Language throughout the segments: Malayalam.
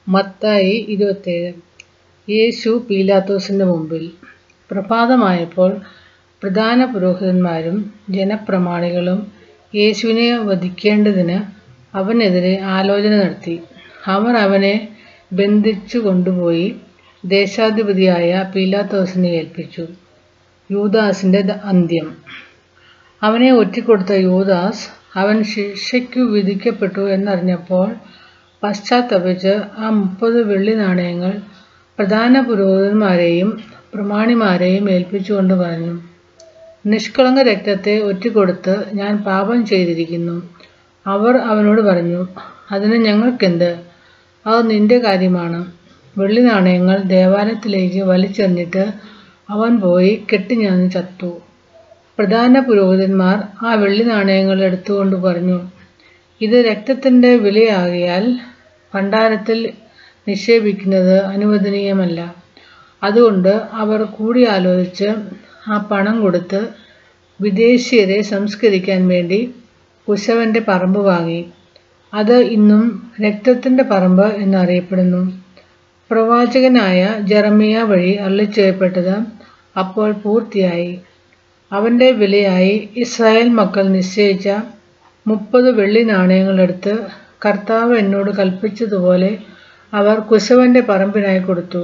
മത്തായി ഇരുപത്തേഴ് യേശു പീലാത്തോസിന്റെ മുമ്പിൽ പ്രഭാതമായപ്പോൾ പ്രധാന പുരോഹിതന്മാരും ജനപ്രമാണികളും യേശുവിനെ വധിക്കേണ്ടതിന് അവനെതിരെ ആലോചന നടത്തി അവർ അവനെ ബന്ധിച്ചു കൊണ്ടുപോയി ദേശാധിപതിയായ പീലാത്തോസിനെ ഏൽപ്പിച്ചു യൂദാസിന്റെ അന്ത്യം അവനെ ഒറ്റിക്കൊടുത്ത യൂദാസ് അവൻ ശിക്ഷയ്ക്കു വിധിക്കപ്പെട്ടു എന്നറിഞ്ഞപ്പോൾ പശ്ചാത്തപിച്ച് ആ മുപ്പത് വെള്ളി നാണയങ്ങൾ പ്രധാന പുരോഹിതന്മാരെയും പ്രമാണിമാരെയും ഏൽപ്പിച്ചുകൊണ്ട് പറഞ്ഞു നിഷ്കളങ്ക രക്തത്തെ ഒറ്റിക്കൊടുത്ത് ഞാൻ പാപം ചെയ്തിരിക്കുന്നു അവർ അവനോട് പറഞ്ഞു അതിന് ഞങ്ങൾക്കെന്ത് അത് നിന്റെ കാര്യമാണ് വെള്ളി നാണയങ്ങൾ ദേവാലയത്തിലേക്ക് വലിച്ചെറിഞ്ഞിട്ട് അവൻ പോയി കെട്ടിഞ്ഞാന്ന് ചത്തു പ്രധാന പുരോഹിതന്മാർ ആ വെള്ളി നാണയങ്ങൾ എടുത്തുകൊണ്ട് പറഞ്ഞു ഇത് രക്തത്തിന്റെ വിലയാകിയാൽ ഭണ്ഡാരത്തിൽ നിക്ഷേപിക്കുന്നത് അനുവദനീയമല്ല അതുകൊണ്ട് അവർ കൂടിയാലോചിച്ച് ആ പണം കൊടുത്ത് വിദേശീയരെ സംസ്കരിക്കാൻ വേണ്ടി കുശവന്റെ പറമ്പ് വാങ്ങി അത് ഇന്നും രക്തത്തിന്റെ പറമ്പ് എന്നറിയപ്പെടുന്നു പ്രവാചകനായ ജെറമിയ വഴി അള്ളിച്ചെയ്യപ്പെട്ടത് അപ്പോൾ പൂർത്തിയായി അവന്റെ വിലയായി ഇസ്രായേൽ മക്കൾ നിശ്ചയിച്ച മുപ്പത് വെള്ളി നാണയങ്ങളെടുത്ത് കർത്താവ് എന്നോട് കൽപ്പിച്ചതുപോലെ അവർ കുശവന്റെ പറമ്പിനായി കൊടുത്തു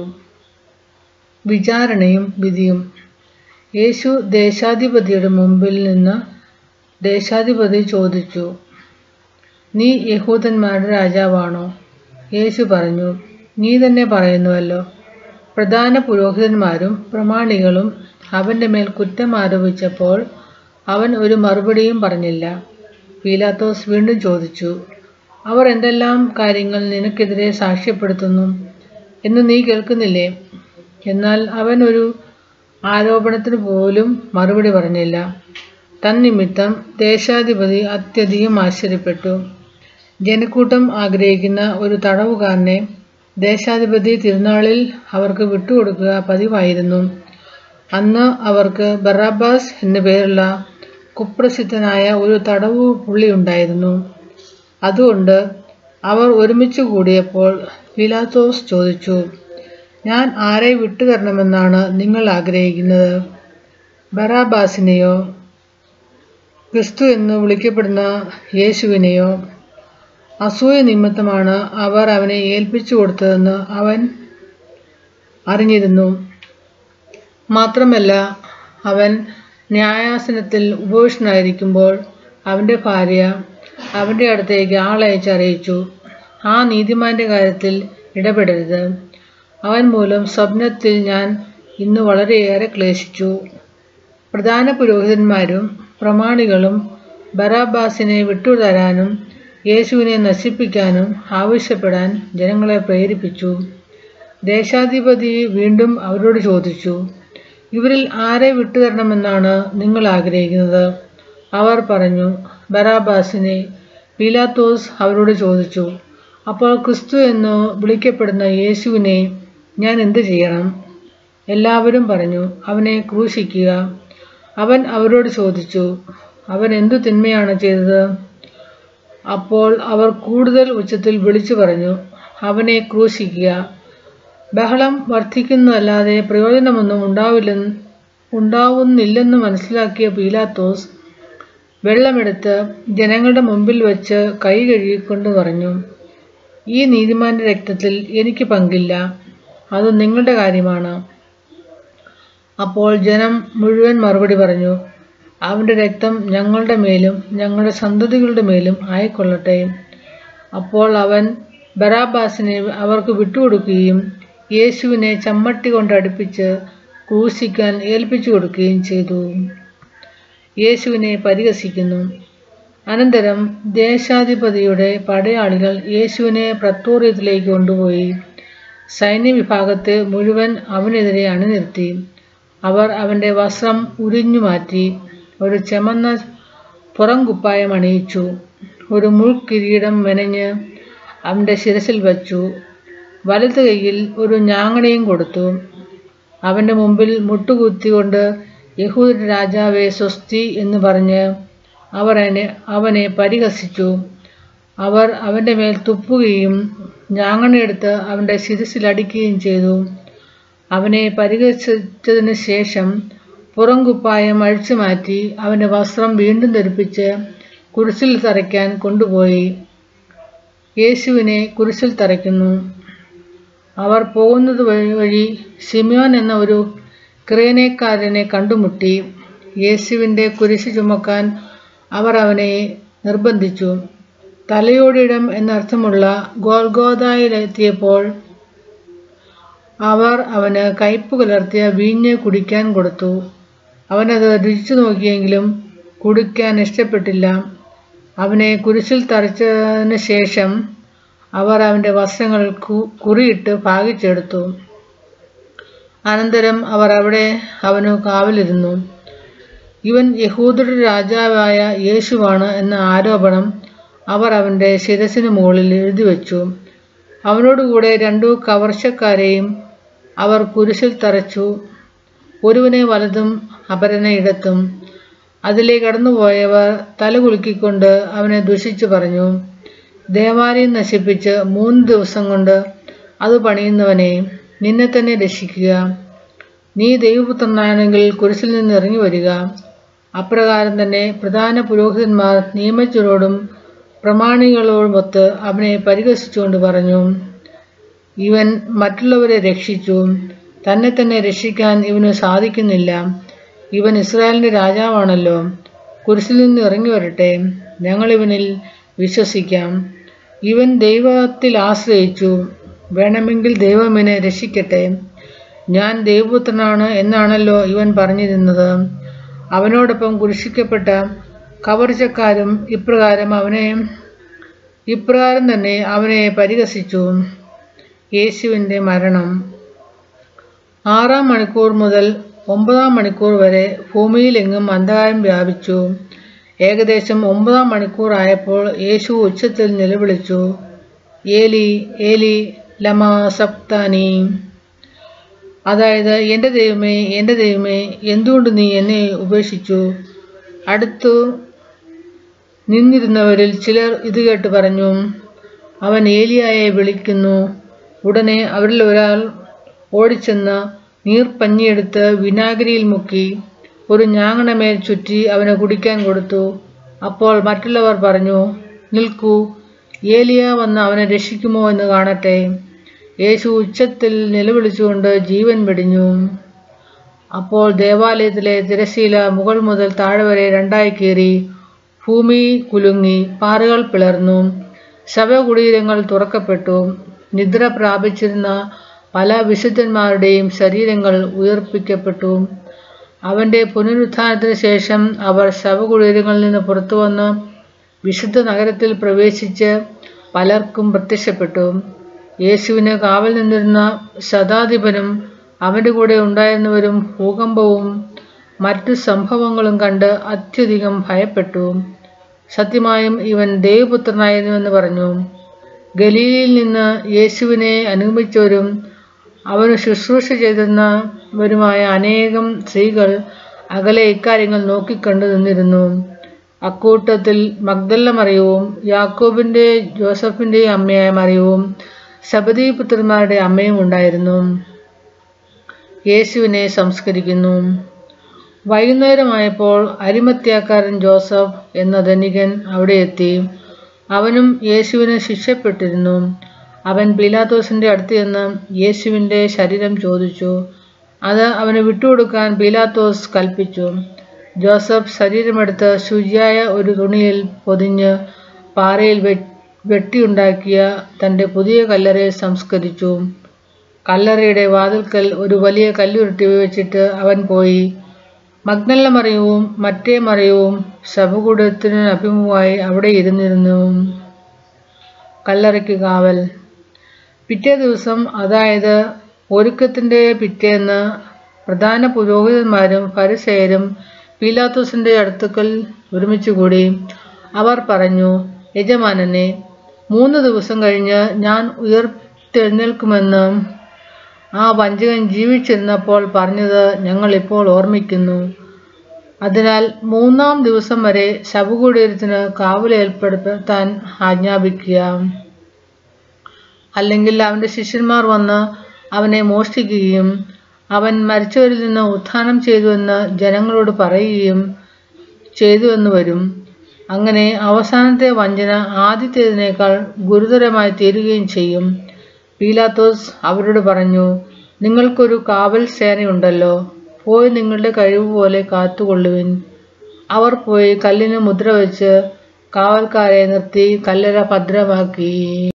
വിചാരണയും വിധിയും യേശു ദേശാധിപതിയുടെ മുമ്പിൽ നിന്ന് ദേശാധിപതി ചോദിച്ചു നീ യഹൂദന്മാരുടെ രാജാവാണോ യേശു പറഞ്ഞു നീ തന്നെ പറയുന്നുവല്ലോ പ്രധാന പുരോഹിതന്മാരും പ്രമാണികളും അവന്റെ മേൽ കുറ്റം ആരോപിച്ചപ്പോൾ അവൻ ഒരു മറുപടിയും പറഞ്ഞില്ല പീലാത്തോസ് വീണ്ടും ചോദിച്ചു അവർ എന്തെല്ലാം കാര്യങ്ങൾ നിനക്കെതിരെ സാക്ഷ്യപ്പെടുത്തുന്നു എന്ന് നീ കേൾക്കുന്നില്ലേ എന്നാൽ അവൻ ഒരു ആരോപണത്തിന് പോലും മറുപടി പറഞ്ഞില്ല തന്നിമിത്തം ദേശാധിപതി അത്യധികം ആശ്ചര്യപ്പെട്ടു ജനക്കൂട്ടം ആഗ്രഹിക്കുന്ന ഒരു തടവുകാരനെ ദേശാധിപതി തിരുനാളിൽ അവർക്ക് വിട്ടുകൊടുക്കുക പതിവായിരുന്നു അന്ന് അവർക്ക് ബറാബാസ് എന്നു പേരുള്ള കുപ്രസിദ്ധനായ ഒരു തടവു പുള്ളി ഉണ്ടായിരുന്നു അതുകൊണ്ട് അവർ ഒരുമിച്ച് കൂടിയപ്പോൾ പിലാത്തോസ് ചോദിച്ചു ഞാൻ ആരെ വിട്ടുതരണമെന്നാണ് നിങ്ങൾ ആഗ്രഹിക്കുന്നത് ബറാബാസിനെയോ ക്രിസ്തു എന്ന് വിളിക്കപ്പെടുന്ന യേശുവിനെയോ അസൂയ നിമിത്തമാണ് അവർ അവനെ ഏൽപ്പിച്ചു കൊടുത്തതെന്ന് അവൻ അറിഞ്ഞിരുന്നു മാത്രമല്ല അവൻ ന്യായാസനത്തിൽ ഉപവിഷ്ടനായിരിക്കുമ്പോൾ അവൻ്റെ ഭാര്യ അവൻ്റെ അടുത്തേക്ക് ആളയച്ച് അറിയിച്ചു ആ നീതിമാന്റെ കാര്യത്തിൽ ഇടപെടരുത് അവൻ മൂലം സ്വപ്നത്തിൽ ഞാൻ ഇന്ന് വളരെയേറെ ക്ലേശിച്ചു പ്രധാന പുരോഹിതന്മാരും പ്രമാണികളും ബറാബാസിനെ വിട്ടുതരാനും യേശുവിനെ നശിപ്പിക്കാനും ആവശ്യപ്പെടാൻ ജനങ്ങളെ പ്രേരിപ്പിച്ചു ദേശാധിപതി വീണ്ടും അവരോട് ചോദിച്ചു ഇവരിൽ ആരെ വിട്ടുതരണമെന്നാണ് നിങ്ങൾ ആഗ്രഹിക്കുന്നത് അവർ പറഞ്ഞു ബറാബാസിനെ പീലാത്തോസ് അവരോട് ചോദിച്ചു അപ്പോൾ ക്രിസ്തു എന്ന് വിളിക്കപ്പെടുന്ന യേശുവിനെ ഞാൻ എന്തു ചെയ്യണം എല്ലാവരും പറഞ്ഞു അവനെ ക്രൂശിക്കുക അവൻ അവരോട് ചോദിച്ചു അവൻ എന്തു തിന്മയാണ് ചെയ്തത് അപ്പോൾ അവർ കൂടുതൽ ഉച്ചത്തിൽ വിളിച്ചു പറഞ്ഞു അവനെ ക്രൂശിക്കുക ബഹളം വർദ്ധിക്കുന്നതല്ലാതെ പ്രയോജനമൊന്നും ഉണ്ടാവില്ലെന്ന് ഉണ്ടാവുന്നില്ലെന്ന് മനസ്സിലാക്കിയ പീലാത്തോസ് വെള്ളമെടുത്ത് ജനങ്ങളുടെ മുമ്പിൽ വെച്ച് കൈ കഴുകിക്കൊണ്ട് പറഞ്ഞു ഈ നീതിമാന്റെ രക്തത്തിൽ എനിക്ക് പങ്കില്ല അത് നിങ്ങളുടെ കാര്യമാണ് അപ്പോൾ ജനം മുഴുവൻ മറുപടി പറഞ്ഞു അവന്റെ രക്തം ഞങ്ങളുടെ മേലും ഞങ്ങളുടെ സന്തതികളുടെ മേലും ആയിക്കൊള്ളട്ടെ അപ്പോൾ അവൻ ബറാബാസിനെ അവർക്ക് വിട്ടുകൊടുക്കുകയും യേശുവിനെ ചമ്മട്ടി കൊണ്ട് അടുപ്പിച്ച് ക്രൂശിക്കാൻ ഏൽപ്പിച്ചു കൊടുക്കുകയും ചെയ്തു യേശുവിനെ പരിഹസിക്കുന്നു അനന്തരം ദേശാധിപതിയുടെ പടയാളികൾ യേശുവിനെ പ്രത്തോറിയത്തിലേക്ക് കൊണ്ടുപോയി സൈന്യവിഭാഗത്തെ മുഴുവൻ അവനെതിരെ അണിനിർത്തി അവർ അവന്റെ വസ്ത്രം ഉരിഞ്ഞു മാറ്റി ഒരു ചെമന്ന പുറംകുപ്പായം അണിയിച്ചു ഒരു മുൾക്കിരീടം മെനഞ്ഞ് അവന്റെ ശിരസിൽ വച്ചു വലതു കൈയിൽ ഒരു ഞാങ്ങണയും കൊടുത്തു അവന്റെ മുമ്പിൽ മുട്ടുകുത്തിക്കൊണ്ട് യഹൂദ രാജാവെ സ്വസ്തി എന്ന് പറഞ്ഞ് അവർ അവനെ അവനെ പരിഹസിച്ചു അവർ അവന്റെ മേൽ തുപ്പുകയും ഞാങ്ങണെടുത്ത് അവൻ്റെ ശിരസിലടിക്കുകയും ചെയ്തു അവനെ പരിഹസിച്ചതിന് ശേഷം പുറം കുപ്പായം അഴിച്ചു മാറ്റി അവൻ്റെ വസ്ത്രം വീണ്ടും ധരിപ്പിച്ച് കുരിശിൽ തറയ്ക്കാൻ കൊണ്ടുപോയി യേശുവിനെ കുരിശിൽ തറയ്ക്കുന്നു അവർ പോകുന്നത് വഴി വഴി സിമിയോൻ എന്ന ഒരു ക്രേനക്കാരനെ കണ്ടുമുട്ടി യേശുവിൻ്റെ കുരിശ് ചുമക്കാൻ അവർ അവനെ നിർബന്ധിച്ചു തലയോടിടം എന്നർത്ഥമുള്ള ഗോൽഗോദായിലെത്തിയപ്പോൾ അവർ അവന് കയ്പ് കലർത്തിയ വീഞ്ഞ് കുടിക്കാൻ കൊടുത്തു അവനത് രുചിച്ചു നോക്കിയെങ്കിലും കുടിക്കാൻ ഇഷ്ടപ്പെട്ടില്ല അവനെ കുരിശിൽ തറച്ചതിന് ശേഷം അവർ അവൻ്റെ വസ്ത്രങ്ങൾ കു- കുറിയിട്ട് ഭാഗിച്ചെടുത്തു അനന്തരം അവർ അവിടെ അവനു കാവലിരുന്നു ഇവൻ യഹൂദരുടെ രാജാവായ യേശുവാണ് എന്ന ആരോപണം അവർ അവൻ്റെ ശിരസിന് മുകളിൽ എഴുതി വച്ചു അവനോടുകൂടെ രണ്ടു കവർച്ചക്കാരെയും അവർ കുരിശിൽ തറച്ചു ഒരുവനെ വലതും അപരനെ ഇടത്തും അതിലെ കടന്നുപോയവർ തലകുലുക്കിക്കൊണ്ട് അവനെ ദുഷിച്ചു പറഞ്ഞു ദേവാലയം നശിപ്പിച്ച് മൂന്ന് ദിവസം കൊണ്ട് അത് പണിയുന്നവനെ നിന്നെ തന്നെ രക്ഷിക്കുക നീ ദൈവപുത്രനാണെങ്കിൽ കുരിശിൽ നിന്ന് ഇറങ്ങി വരിക അപ്രകാരം തന്നെ പ്രധാന പുരോഹിതന്മാർ നിയമജ്ഞരോടും പ്രമാണികളോടുമൊത്ത് അവനെ പരിഹസിച്ചുകൊണ്ട് പറഞ്ഞു ഇവൻ മറ്റുള്ളവരെ രക്ഷിച്ചു തന്നെ തന്നെ രക്ഷിക്കാൻ ഇവന് സാധിക്കുന്നില്ല ഇവൻ ഇസ്രായേലിന്റെ രാജാവാണല്ലോ കുരിശിൽ നിന്ന് ഇറങ്ങി വരട്ടെ ഞങ്ങൾ ഇവനിൽ വിശ്വസിക്കാം ഇവൻ ദൈവത്തിൽ ആശ്രയിച്ചു വേണമെങ്കിൽ ദൈവം ഇവനെ രക്ഷിക്കട്ടെ ഞാൻ ദൈവപുത്രനാണ് എന്നാണല്ലോ ഇവൻ പറഞ്ഞിരുന്നത് അവനോടൊപ്പം കുരിശിക്കപ്പെട്ട കവർച്ചക്കാരും ഇപ്രകാരം അവനെ ഇപ്രകാരം തന്നെ അവനെ പരിഹസിച്ചു യേശുവിൻ്റെ മരണം ആറാം മണിക്കൂർ മുതൽ ഒമ്പതാം മണിക്കൂർ വരെ ഭൂമിയിലെങ്ങും അന്ധകാരം വ്യാപിച്ചു ഏകദേശം ഒമ്പതാം മണിക്കൂർ ആയപ്പോൾ യേശു ഉച്ചത്തിൽ നിലവിളിച്ചു ഏലി ഏലി ലമ സപ്താനി അതായത് എൻ്റെ ദൈവമേ എൻ്റെ ദൈവമേ എന്തുകൊണ്ട് നീ എന്നെ ഉപേക്ഷിച്ചു അടുത്തു നിന്നിരുന്നവരിൽ ചിലർ ഇത് കേട്ട് പറഞ്ഞു അവൻ ഏലിയായെ വിളിക്കുന്നു ഉടനെ അവരിൽ ഒരാൾ ഓടിച്ചെന്ന് നീർപ്പഞ്ഞിയെടുത്ത് വിനാഗിരിയിൽ മുക്കി ഒരു ഞാങ്ങണമേൽ ചുറ്റി അവന് കുടിക്കാൻ കൊടുത്തു അപ്പോൾ മറ്റുള്ളവർ പറഞ്ഞു നിൽക്കൂ ഏലിയ വന്ന് അവനെ രക്ഷിക്കുമോ എന്ന് കാണട്ടെ യേശു ഉച്ചത്തിൽ നിലവിളിച്ചുകൊണ്ട് ജീവൻ വെടിഞ്ഞു അപ്പോൾ ദേവാലയത്തിലെ തിരശീല മുകൾ മുതൽ താഴെ വരെ രണ്ടായി കീറി ഭൂമി കുലുങ്ങി പാറകൾ പിളർന്നു ശവകുടീരങ്ങൾ തുറക്കപ്പെട്ടു നിദ്ര പ്രാപിച്ചിരുന്ന പല വിശുദ്ധന്മാരുടെയും ശരീരങ്ങൾ ഉയർപ്പിക്കപ്പെട്ടു അവന്റെ പുനരുത്ഥാനത്തിന് ശേഷം അവർ ശവകുടീരങ്ങളിൽ നിന്ന് പുറത്തു വന്ന് വിശുദ്ധ നഗരത്തിൽ പ്രവേശിച്ച് പലർക്കും പ്രത്യക്ഷപ്പെട്ടു യേശുവിന് കാവൽ നിന്നിരുന്ന ശതാധിപനും അവന്റെ കൂടെ ഉണ്ടായിരുന്നവരും ഭൂകമ്പവും മറ്റു സംഭവങ്ങളും കണ്ട് അത്യധികം ഭയപ്പെട്ടു സത്യമായും ഇവൻ ദേവപുത്രനായിരുന്നുവെന്ന് പറഞ്ഞു ഗലീലയിൽ നിന്ന് യേശുവിനെ അനുഗമിച്ചവരും അവന് ശുശ്രൂഷ ചെയ്തിരുന്നവരുമായ അനേകം സ്ത്രീകൾ അകലെ ഇക്കാര്യങ്ങൾ നോക്കിക്കണ്ടു നിന്നിരുന്നു അക്കൂട്ടത്തിൽ മഗ്ദല്ല മറിയവും യാക്കോബിന്റെ ജോസഫിന്റെയും അമ്മയായ മറിയവും ശബദീ പുത്രന്മാരുടെ അമ്മയും ഉണ്ടായിരുന്നു യേശുവിനെ സംസ്കരിക്കുന്നു വൈകുന്നേരമായപ്പോൾ അരിമത്യാക്കാരൻ ജോസഫ് എന്ന ധനികൻ അവിടെ എത്തി അവനും യേശുവിന് ശിക്ഷപ്പെട്ടിരുന്നു അവൻ പീലാത്തോസിന്റെ അടുത്ത് ചെന്ന് യേശുവിന്റെ ശരീരം ചോദിച്ചു അത് അവന് വിട്ടുകൊടുക്കാൻ പീലാത്തോസ് കൽപ്പിച്ചു ജോസഫ് ശരീരമെടുത്ത് ശുചിയായ ഒരു തുണിയിൽ പൊതിഞ്ഞ് പാറയിൽ വെ- വെട്ടിയുണ്ടാക്കിയ തന്റെ പുതിയ കല്ലറയെ സംസ്കരിച്ചു കല്ലറയുടെ വാതിൽക്കൽ ഒരു വലിയ കല്ലുരുട്ടി വെച്ചിട്ട് അവൻ പോയി മഗ്നല്ല മറിയവും മറ്റേ മറിയവും ശവകൂടത്തിന് അഭിമുഖമായി അവിടെ ഇരുന്നിരുന്നു കല്ലറയ്ക്ക് കാവൽ പിറ്റേ ദിവസം അതായത് ഒരുക്കത്തിന്റെ പിറ്റേന്ന് പ്രധാന പുരോഹിതന്മാരും ഫരിസേയരും പീലാത്തോസിന്റെ അടുത്തുക്കൽ ഒരുമിച്ച് കൂടി അവർ പറഞ്ഞു യജമാനനെ മൂന്ന് ദിവസം കഴിഞ്ഞ് ഞാൻ ഉയർത്തെഴുന്നേൽക്കുമെന്ന് ആ വഞ്ചകൻ ജീവിച്ചിരുന്നപ്പോൾ പറഞ്ഞത് ഞങ്ങൾ ഇപ്പോൾ ഓർമ്മിക്കുന്നു അതിനാൽ മൂന്നാം ദിവസം വരെ ശവകുടീരത്തിന് കാവലേർപ്പെടുത്താൻ ആജ്ഞാപിക്കുക അല്ലെങ്കിൽ അവൻ്റെ ശിഷ്യന്മാർ വന്ന് അവനെ മോഷ്ടിക്കുകയും അവൻ മരിച്ചവരിൽ നിന്ന് ഉത്ഥാനം ചെയ്തുവെന്ന് ജനങ്ങളോട് പറയുകയും ചെയ്തുവെന്ന് വരും അങ്ങനെ അവസാനത്തെ വഞ്ചന ആദ്യത്തേതിനേക്കാൾ ഗുരുതരമായി തീരുകയും ചെയ്യും പീലാത്തോസ് അവരോട് പറഞ്ഞു നിങ്ങൾക്കൊരു കാവൽ സേനയുണ്ടല്ലോ പോയി നിങ്ങളുടെ കഴിവ് പോലെ കാത്തുകൊള്ളുവിൻ അവർ പോയി കല്ലിന് മുദ്ര വെച്ച് കാവൽക്കാരെ നിർത്തി കല്ലറ ഭദ്രമാക്കി